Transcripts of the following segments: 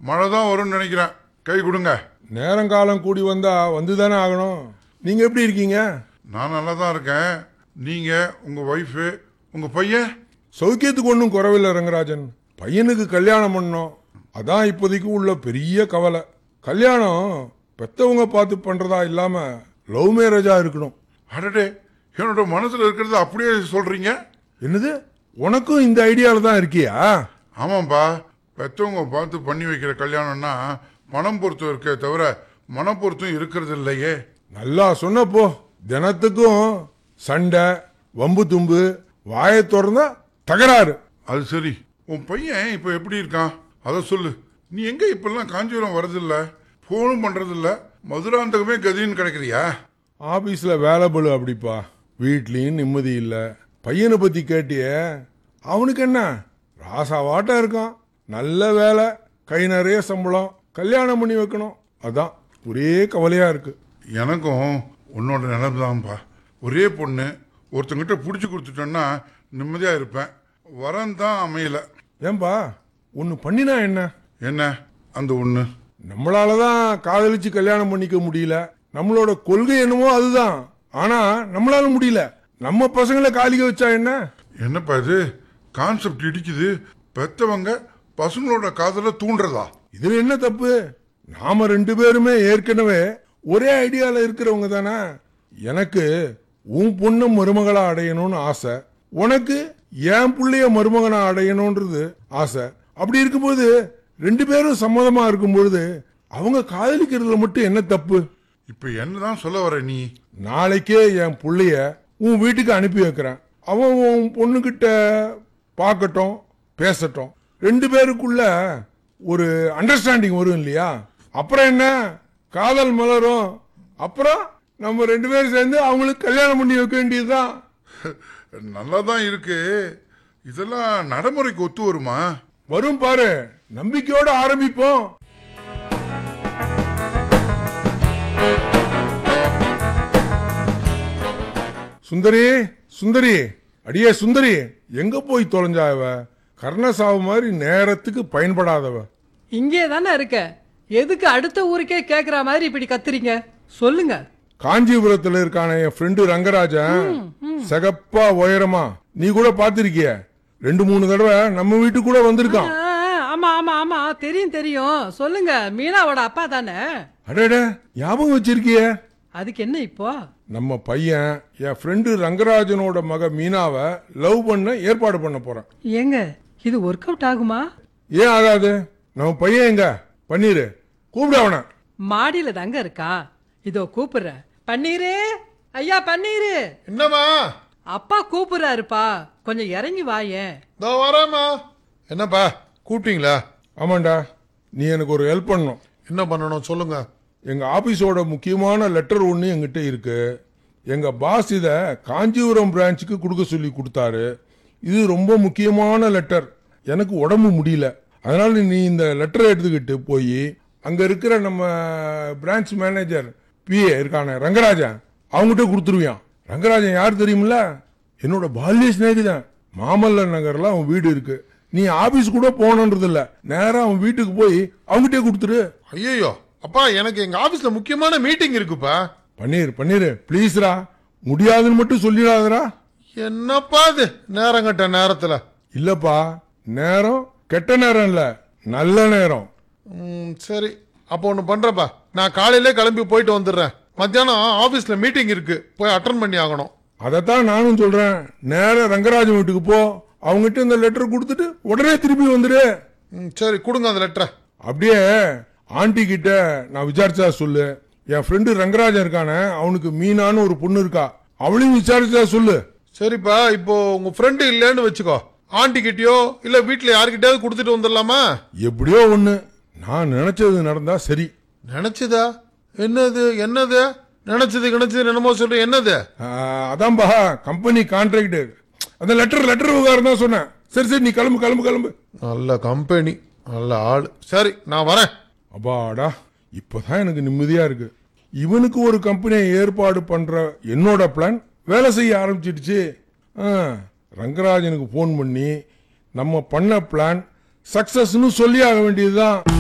மழை தான் வரும்னு நினைக்கிறேன் கை கொடுங்க நேரங்காலம் கூடி வந்தா வந்து தானே ஆகணும் நீங்க எப்படி இருக்கீங்க நான் நல்லா தான் இருக்கேன் நீங்க உங்க ஒய்ஃபு உங்க பையன் சௌக்கியத்துக்கு ஒன்றும் குறவில்லை ரங்கராஜன் பையனுக்கு கல்யாணம் பண்ணோம் அதான் இப்போதைக்கு உள்ள பெரிய கவலை கல்யாணம் பெத்தவங்க பார்த்து பண்றதா இல்லாம லவ் மேரேஜா இருக்கணும் அடடே என்னோட மனசுல இருக்கிறத அப்படியே சொல்றீங்க என்னது உனக்கும் இந்த ஐடியால தான் இருக்கியா ஆமாப்பா பெத்தவங்க பார்த்து பண்ணி வைக்கிற கல்யாணம்னா பணம் பொருத்தம் இருக்கே தவிர மனம் பொருத்தம் இருக்கிறது இல்லையே நல்லா சொன்னப்போ தினத்துக்கும் சண்டை வம்பு தும்பு வாயை திறந்தா தகராறு அது சரி உன் பையன் இப்போ எப்படி இருக்கான் அதை சொல்லு நீ எங்க இப்பெல்லாம் காஞ்சிபுரம் வரதில்ல ஃபோனும் பண்றதில்ல மதுராந்தகமே கதின்னு கிடைக்கிறியா ஆபீஸ்ல வேலை பளு அப்படிப்பா வீட்லயும் நிம்மதி இல்ல பையனை பத்தி கேட்டியே அவனுக்கு என்ன ராசாவாட்டம் இருக்கான் நல்ல வேலை கை நிறைய சம்பளம் கல்யாணம் பண்ணி வைக்கணும் அதான் ஒரே கவலையா இருக்கு எனக்கும் உன்னோட நிலைமைதான்ப்பா ஒரே பொண்ணு ஒருத்தங்கிட்ட பிடிச்சி கொடுத்துட்டோன்னா நிம்மதியாக இருப்பேன் வரன் தான் அமையல ஏன்பா ஒன்னு பண்ணினா என்ன என்ன அந்த ஒன்று நம்மளால தான் காதலிச்சு கல்யாணம் பண்ணிக்க முடியல நம்மளோட கொள்கை என்னமோ அதுதான் ஆனா நம்மளால முடியல நம்ம பசங்களை காலிக்க வச்சா என்ன என்னப்பா இது கான்செப்ட் இடிக்குது பெத்தவங்க பசங்களோட காதலை தூண்டுறதா இதுல என்ன தப்பு நாம ரெண்டு பேருமே ஏற்கனவே ஒரே ஐடியால இருக்கிறவங்க தானே எனக்கு உன் பொண்ணு மருமகளா அடையணும்னு ஆசை உனக்கு என் புள்ளைய மருமகனா அடையணும்ன்றது ஆசை அப்படி இருக்கும்போது ரெண்டு பேரும் சம்மதமா இருக்கும் பொழுது அவங்க காதலிக்கிறதுல மட்டும் என்ன தப்பு இப்போ என்னதான் சொல்ல வர நீ நாளைக்கே என் புள்ளைய உன் வீட்டுக்கு அனுப்பி வைக்கிறேன் அவன் உன் பொண்ணுகிட்ட பார்க்கட்டும் பேசட்டும் ரெண்டு பேருக்குள்ள ஒரு அண்டர்ஸ்டாண்டிங் வரும் இல்லையா அப்புறம் என்ன காதல் மலரும் அப்புறம் நம்ம ரெண்டு பேரும் சேர்ந்து அவங்களுக்கு கல்யாணம் பண்ணி வைக்க வேண்டியதுதான் நல்லா தான் இருக்கு இதெல்லாம் நடைமுறைக்கு ஒத்து வருமா வரும் பாரு நம்பிக்கையோட ஆரம்பிப்போம் சுந்தரி சுந்தரி அடியே சுந்தரி எங்க போய் தொலைஞ்சா இவ கர்ணசாவு மாதிரி நேரத்துக்கு பயன்படாதவ இங்கே தானே இருக்க எதுக்கு அடுத்த ஊருக்கே கேக்குற மாதிரி இப்படி கத்துறீங்க சொல்லுங்க காஞ்சிபுரத்துல இருக்கான என் ஃப்ரெண்டு ரங்கராஜன் சிகப்பா உயரமா நீ கூட பாத்திருக்கிய ரெண்டு மூணு தடவை நம்ம வீட்டுக்கு கூட வந்திருக்கான் ஆ, ஆமா ஆமா ஆமா தெரியும் தெரியும் சொல்லுங்க மீனாவோட அப்பா தானே அடட ஞாபகம் வச்சிருக்கிய அதுக்கு என்ன இப்போ நம்ம பையன் என் ஃப்ரெண்டு ரங்கராஜனோட மக மீனாவை லவ் பண்ண ஏற்பாடு பண்ண போறேன் ஏங்க இது ஒர்க் அவுட் ஆகுமா ஏன் ஆகாது நம்ம பையன் எங்க பன்னீரு கூப்பிடு அவனை மாடியில தாங்க இருக்கா இதோ கூப்பிடுறேன் பன்னீரு ஐயா பன்னீரு என்னம்மா அப்பா கூப்பிடுறாருப்பா கொஞ்சம் இறங்கி வாயேன் இதோ வரேம்மா என்னப்பா கூப்பிட்டீங்களா ஆமாண்டா நீ எனக்கு ஒரு ஹெல்ப் பண்ணணும் என்ன பண்ணணும் சொல்லுங்க எங்க ஆபீஸோட முக்கியமான லெட்டர் ஒன்று எங்கிட்ட இருக்கு எங்க பாஸ் இத காஞ்சிபுரம் பிரான்ச்சுக்கு கொடுக்க சொல்லி கொடுத்தாரு இது ரொம்ப முக்கியமான லெட்டர் எனக்கு உடம்பு முடியல அதனால நீ இந்த லெட்டரை எடுத்துக்கிட்டு போய் அங்க இருக்கிற நம்ம பிரான்ச் மேனேஜர் பிஏ இருக்கானே ரங்கராஜன் அவங்ககிட்ட கொடுத்துருவியான் ரங்கராஜன் யார் தெரியுமில்ல என்னோட பால்ய சிநேகிதன் மாமல்ல நகர்ல அவன் வீடு இருக்கு நீ ஆபீஸ் கூட போகணுன்றது இல்ல நேரா அவன் வீட்டுக்கு போய் அவங்ககிட்டே கொடுத்துரு ஐயோ அப்பா எனக்கு எங்க ஆபீஸ்ல முக்கியமான மீட்டிங் இருக்குப்பா பன்னீர் பன்னீர் ப்ளீஸ்ரா முடியாதுன்னு மட்டும் சொல்லிடாதடா என்னப்பா இது நேரம் கட்ட நேரத்துல இல்லப்பா நேரம் கெட்ட நேரம் இல்ல நல்ல நேரம் ம், சரி அப்போ ஒன்று பண்றப்பா நான் காலையிலே கிளம்பி போயிட்டு வந்துடுறேன் மத்தியானம் ஆபீஸ்ல மீட்டிங் இருக்கு போய் அட்டன் பண்ணி ஆகணும் அதைத்தான் நானும் சொல்றேன் நேரா ரங்கராஜன் வீட்டுக்கு போ அவங்ககிட்ட இந்த லெட்டர் கொடுத்துட்டு உடனே திருப்பி வந்துடு ம், சரி கொடுங்க அந்த லெட்டரை அப்படியே ஆண்டி கிட்ட நான் விசாரிச்சா சொல்லு என் ஃப்ரெண்டு ரங்கராஜன் இருக்கானே அவனுக்கு மீனான்னு ஒரு பொண்ணு இருக்கா அவளையும் விசாரிச்சா சொல்லு சரிப்பா இப்போ உங்க ஃப்ரெண்டு இல்லைன்னு வச்சுக்கோ ஆண்டி கிட்டயோ இல்ல வீட்ல யார்கிட்டயாவது கொடுத்துட்டு வந்துடலாமா எப்படியோ ஒண்ணு நான் நினைச்சது நடந்தா சரி நினைச்சதா என்னது என்னது நினைச்சது நினைச்சது என்னமோ சொல்ற என்னது ஆஹ், அதான்பா கம்பெனி கான்ட்ராக்ட் அந்த லெட்டர் லெட்டர் விவகாரம் தான் சொன்னேன் சரி சரி நீ கிளம்பு கிளம்பு கிளம்பு நல்ல கம்பெனி நல்ல ஆள் சரி நான் வரேன் அப்பாடா இப்பதான் எனக்கு நிம்மதியா இருக்கு இவனுக்கு ஒரு கம்பெனியை ஏற்பாடு பண்ற என்னோட பிளான் வேலை செய்ய ஆரம்பிச்சிடுச்சு ஆ, ரங்கராஜனுக்கு ஃபோன் பண்ணி நம்ம பண்ண பிளான் சக்சஸ்னு சொல்லி ஆக வேண்டியதுதான்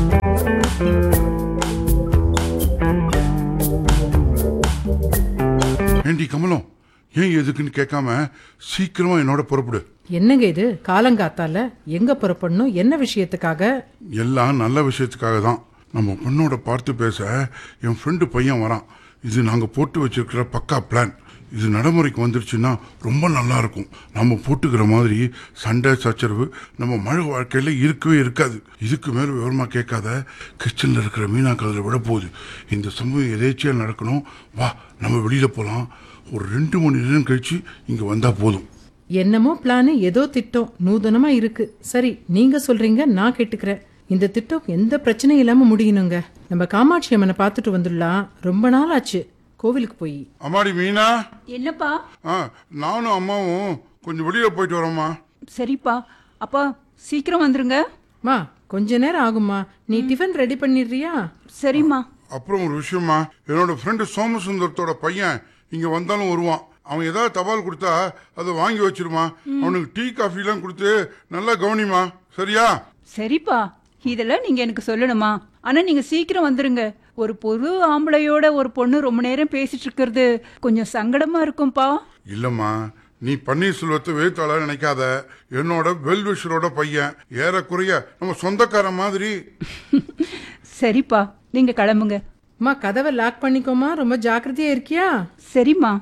ஏண்டி கமலம் ஏன் எதுக்குன்னு கேட்காம சீக்கிரமா என்னோட புறப்படு என்னங்க இது காலங்காத்தால எங்க புறப்படணும் என்ன விஷயத்துக்காக எல்லாம் நல்ல விஷயத்துக்காக தான் நம்ம பொண்ணோட பார்த்து பேச என் ஃப்ரெண்டு பையன் வரான் இது நாங்கள் போட்டு வச்சிருக்கிற பக்கா பிளான் இது நடைமுறைக்கு வந்துருச்சுன்னா ரொம்ப நல்லா இருக்கும் நம்ம போட்டுக்கிற மாதிரி சண்டை சச்சரவு நம்ம மழை வாழ்க்கையில் இருக்கவே இருக்காது இதுக்கு மேலே விவரமாக கேட்காத கிச்சனில் இருக்கிற மீனா கதில் விட போகுது இந்த சம்பவம் எதேச்சியாக நடக்கணும் வா நம்ம வெளியில் போகலாம் ஒரு ரெண்டு மணி நேரம் கழிச்சு இங்கே வந்தால் போதும் என்னமோ பிளான் ஏதோ திட்டம் நூதனமா இருக்கு சரி நீங்க சொல்றீங்க நான் கேட்டுக்கிறேன் இந்த திட்டம் எந்த பிரச்சனையும் இல்லாம முடியணுங்க நம்ம காமாட்சி அம்மனை பார்த்துட்டு வந்துடலாம் ரொம்ப நாள் ஆச்சு கோவிலுக்கு போய் அம்மாடி மீனா என்னப்பா ஆ நானும் அம்மாவும் கொஞ்சம் வெளியில் போயிட்டு வரோம்மா சரிப்பா அப்பா சீக்கிரம் வந்துருங்க மா கொஞ்ச நேரம் ஆகுமா நீ டிஃபன் ரெடி பண்ணிடுறியா சரிம்மா அப்புறம் ஒரு விஷயமா என்னோட ஃப்ரெண்டு சோமசுந்தரத்தோட பையன் இங்க வந்தாலும் வருவான் அவன் ஏதாவது தபால் கொடுத்தா அதை வாங்கி வச்சிருமா அவனுக்கு டீ காஃபிலாம் கொடுத்து நல்லா கவனிமா சரியா சரிப்பா இதெல்லாம் நீங்க எனக்கு சொல்லணுமா ஆனா நீங்க சீக்கிரம் வந்துருங்க ஒரு பொது ஆம்பளையோட ஒரு பொண்ணு ரொம்ப நேரம் பேசிட்டு இருக்கிறது கொஞ்சம் சங்கடமா இருக்கும்பா இல்லம்மா நீ பன்னீர்செல்வத்தை வேத்தாள நினைக்காத என்னோட வெல்விஷரோட பையன் ஏறக்குறைய நம்ம சொந்தக்கார மாதிரி சரிப்பா நீங்க கிளம்புங்க அம்மா கதவை லாக் பண்ணிக்கோமா ரொம்ப ஜாக்கிரதையா இருக்கியா சரிம்மா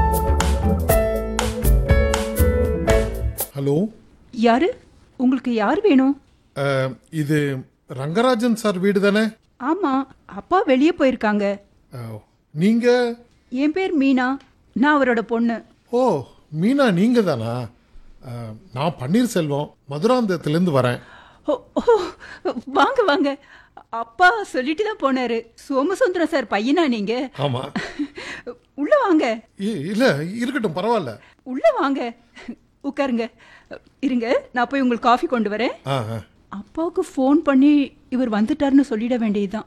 ஹலோ யாரு உங்களுக்கு யார் வேணும் அஹ், இது ரங்கராஜன் சார் வீடு தானே ஆமா அப்பா வெளியே போயிருக்காங்க அஹ், நீங்க என் பேர் மீனா நான் அவரோட பொண்ணு ஓ மீனா நீங்க தானா அஹ், நான் பன்னீர்செல்வம் மதுராந்தகத்திலேருந்து வரேன் ஓ ஓ, வாங்க வாங்க அப்பா சொல்லிட்டு தான் போனாரு சோமசுந்தரம் சார் பையனா நீங்க ஆமா உள்ள வாங்க இ- இல்ல இருக்கட்டும் பரவாயில்ல உள்ள வாங்க உட்காருங்க இருங்க நான் போய் உங்களுக்கு காஃபி கொண்டு வரேன் ஆ ஆ. அப்பாவுக்கு ஃபோன் பண்ணி இவர் வந்துட்டாருன்னு சொல்லிட வேண்டியதுதான்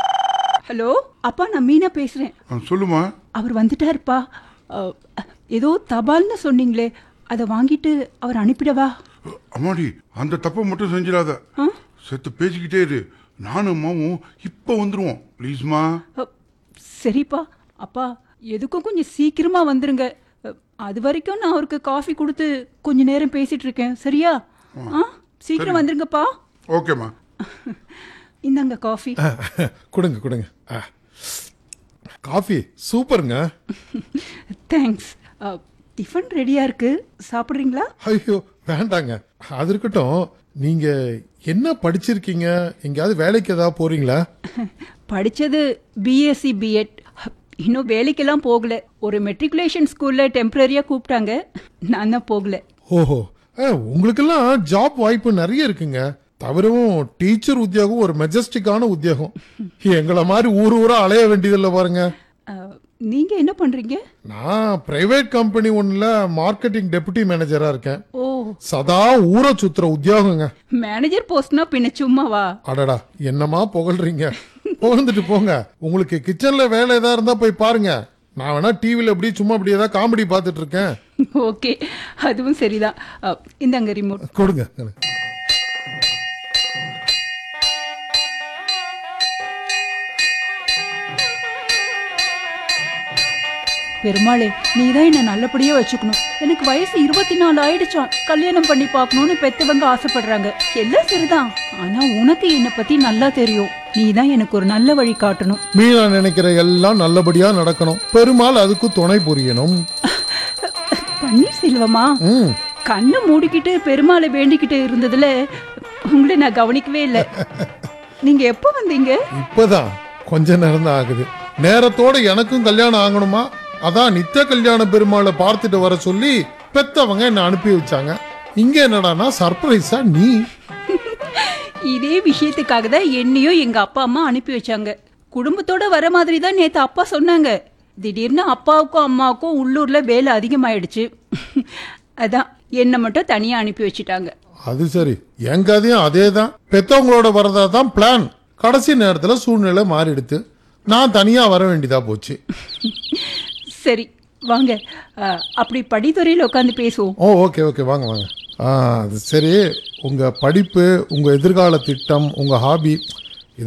ஹலோ அப்பா நான் மீனா பேசுறேன் ஆ, சொல்லுமா அவர் வந்துட்டாருப்பா அஹ், ஏதோ தபால்னு சொன்னீங்களே அதை வாங்கிட்டு அவர் அனுப்பிடவா அம்மாடி அந்த தப்பை மட்டும் செஞ்சிடாத செத்து பேசிக்கிட்டே இரு நானும் அம்மாவும் இப்போ வந்துருவோம் ப்ளீஸ்மா அஹ், சரிப்பா அப்பா எதுக்கும் கொஞ்சம் சீக்கிரமா வந்துருங்க அஹ், அது வரைக்கும் நான் அவருக்கு காஃபி கொடுத்து கொஞ்ச நேரம் பேசிட்டு இருக்கேன் சரியா ஆ சீக்கிரம் வந்துருங்கப்பா ஓகேம்மா இந்தாங்க காஃபி கொடுங்க கொடுங்க ஆ. காஃபி சூப்பருங்க தேங்க்ஸ் டிஃபன் ரெடியா இருக்கு சாப்பிட்றீங்களா ஐயோ வேண்டாங்க அது இருக்கட்டும் நீங்க என்ன படிச்சிருக்கீங்க எங்கேயாவது வேலைக்கு ஏதாவது போறீங்களா படிச்சது பிஎஸ்சி பிஎட் இன்னும் வேலைக்கெல்லாம் போகல ஒரு மெட்ரிகுலேஷன் ஸ்கூல்ல டெம்பரரியா கூப்பிட்டாங்க நான் தான் போகல ஓஹோ ஆ, உங்களுக்கெல்லாம் ஜாப் வாய்ப்பு நிறைய இருக்குங்க தவிரவும் டீச்சர் உத்தியோகம் ஒரு மெஜஸ்டிக்கான உத்தியோகம் எங்களை மாதிரி ஊர் ஊரா அலைய வேண்டியதில்லை பாருங்க அஹ், நீங்க என்ன பண்றீங்க நான் பிரைவேட் கம்பெனி ஒன்றுல மார்க்கெட்டிங் டெபுட்டி மேனேஜரா இருக்கேன் ஓ சதா ஊரை சுத்துற உத்தியோகங்க மேனேஜர் போஸ்ட்னா பின்ன சும்மாவா அடடா என்னமா புகழ்றீங்க புகழ்ந்துட்டு போங்க உங்களுக்கு கிச்சன்ல வேலை ஏதா இருந்தா போய் பாருங்க நான் வேணா டிவில அப்படியே சும்மா அப்படியே ஏதாவது காமெடி பார்த்துட்டு இருக்கேன் ஓகே அதுவும் சரிதான் அஹ், இந்தாங்க ரிமோட் கொடுங்க பெருமாளே நீ தான் என்ன நல்லபடியா வச்சுக்கணும் எனக்கு வயசு இருபத்தி நாலு ஆயிடுச்சாம் கல்யாணம் பண்ணி பார்க்கணும்னு பெத்தவங்க ஆசைப்படுறாங்க எல்லாம் சரிதான் ஆனா உனக்கு என்னை பத்தி நல்லா தெரியும் நீ தான் எனக்கு ஒரு நல்ல வழி காட்டணும் மீனா நினைக்கிற எல்லாம் நல்லபடியா நடக்கணும் பெருமாள் அதுக்கு துணை புரியணும் பன்னீர்செல்வமா ம் கண்ணை மூடிக்கிட்டு பெருமாளை வேண்டிக்கிட்டு இருந்ததுல உங்களை நான் கவனிக்கவே இல்லை நீங்க எப்போ வந்தீங்க இப்பதான் கொஞ்ச நேரம் தான் ஆகுது நேரத்தோட எனக்கும் கல்யாணம் ஆகணுமா அதான் நித்திய கல்யாண பெருமாளை பார்த்துட்டு வர சொல்லி பெத்தவங்க என்ன அனுப்பி வச்சாங்க இங்க என்னடானா சர்ப்ரைஸா நீ இதே விஷயத்துக்காக தான் என்னையும் எங்க அப்பா அம்மா அனுப்பி வச்சாங்க குடும்பத்தோட வர மாதிரி தான் நேத்து அப்பா சொன்னாங்க திடீர்னு அப்பாவுக்கும் அம்மாவுக்கும் உள்ளூர்ல வேலை அதிகமாயிடுச்சு அதான் என்னை மட்டும் தனியா அனுப்பி வச்சிட்டாங்க அது சரி என் கதையும் அதே தான் பெத்தவங்களோட வரதா தான் பிளான் கடைசி நேரத்துல சூழ்நிலை மாறிடுத்து நான் தனியா வர வேண்டியதா போச்சு சரி வாங்க அஹ், அப்படி படித்துறையில் உட்காந்து பேசுவோம் ஓ ஓகே ஓகே வாங்க வாங்க ஆ அது சரி உங்க படிப்பு உங்க எதிர்கால திட்டம் உங்க ஹாபி